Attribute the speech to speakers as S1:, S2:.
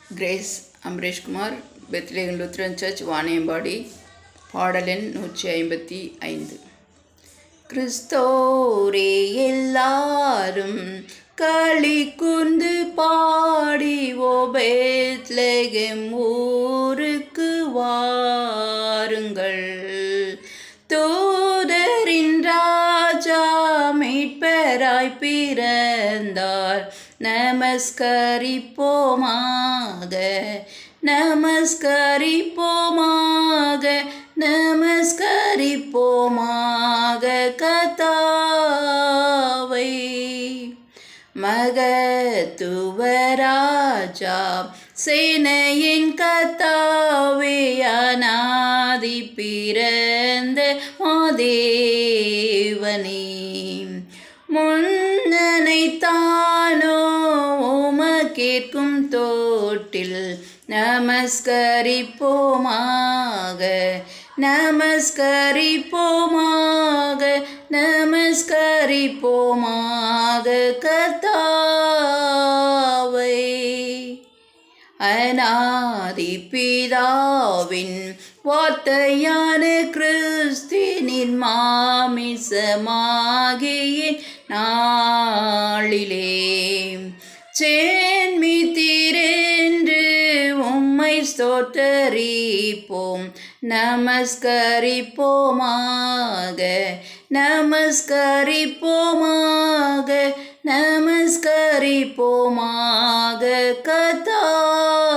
S1: grace Ambareshkumar Bethlehem Lutheran church Vaniyambadi பாடல் எண் நூற்றி ஐம்பத்தி ஐந்து கிறிஸ்தோரே எல்லாரும் களி குந்து பாடி ஓ பெத்லெகேம் ஊருக்கு வாருங்கள் தூதரின் ராஜா மீட்பராய் பிறந்தார் நமஸ்கரிப்போமாக நமஸ்கரிப்போமாக நமஸ்கரிப்போமாக கதாவை மகத்துவராஜா சேனையின் கத்தாவே அநாதி பிறந்த மாதேவனே முன்னனை தானோ உமக்கேற்கும் தோட்டில் நமஸ்கரிப்போமாக நமஸ்கரிப்போமாக நமஸ்கரிப்போமாக கர்த்தாவை அநாதி பிதாவின் வார்த்தையான கிறிஸ்தினின் மாமிசமாகிய நாளிலே சேன்மி திரென்று உம்மை ஸ்தோத்தரிப்போம் நமஸ்கரிப்போமாக நமஸ்கரிப்போமாக நமஸ்கரிப்போமாக கதாவை